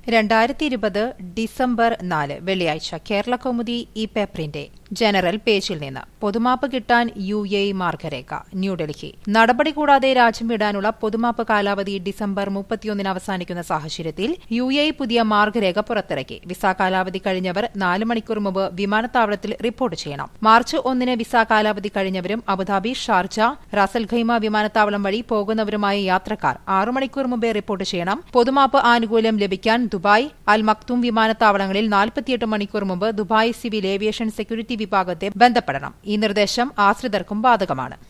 രണ്ടായിരത്തി ഇരുപത് ഡിസംബർ നാല് വെള്ളിയാഴ്ച കേരള കൗമുദി ഈ പേപ്പറിന്റെ ജനറൽ പേജിൽ നിന്ന് പൊതുമാപ്പ് കിട്ടാൻ യു എ മാർഗരേഖ ന്യൂഡൽഹി നടപടി കൂടാതെ രാജ്യം വിടാനുള്ള പൊതുമാപ്പ് കാലാവധി ഡിസംബർ മുപ്പത്തിയൊന്നിന് അവസാനിക്കുന്ന സാഹചര്യത്തിൽ യു എ പുതിയ മാർഗരേഖ പുറത്തിറക്കി വിസ കാലാവധി കഴിഞ്ഞവർ നാല് മണിക്കൂർ മുമ്പ് വിമാനത്താവളത്തിൽ റിപ്പോർട്ട് ചെയ്യണം മാർച്ച് ഒന്നിന് വിസ കാലാവധി കഴിഞ്ഞവരും അബുദാബി ഷാർജ റാസൽ ഖൈമ വിമാനത്താവളം വഴി പോകുന്നവരുമായ യാത്രക്കാർ ആറു മണിക്കൂർ മുമ്പേ റിപ്പോർട്ട് ചെയ്യണം പൊതുമാപ്പ് ആനുകൂല്യം ലഭിക്കാൻ ദുബായ് അൽ മക്തൂം വിമാനത്താവളങ്ങളിൽ നാൽപ്പത്തിയെട്ട് മണിക്കൂർ മുമ്പ് ദുബായ് സിവിൽ ഏവിയേഷൻ സെക്യൂരിറ്റി വിഭാഗത്തെ ബന്ധപ്പെടണം ഈ നിർദ്ദേശം ആശ്രിതർക്കും ബാധകമാണ്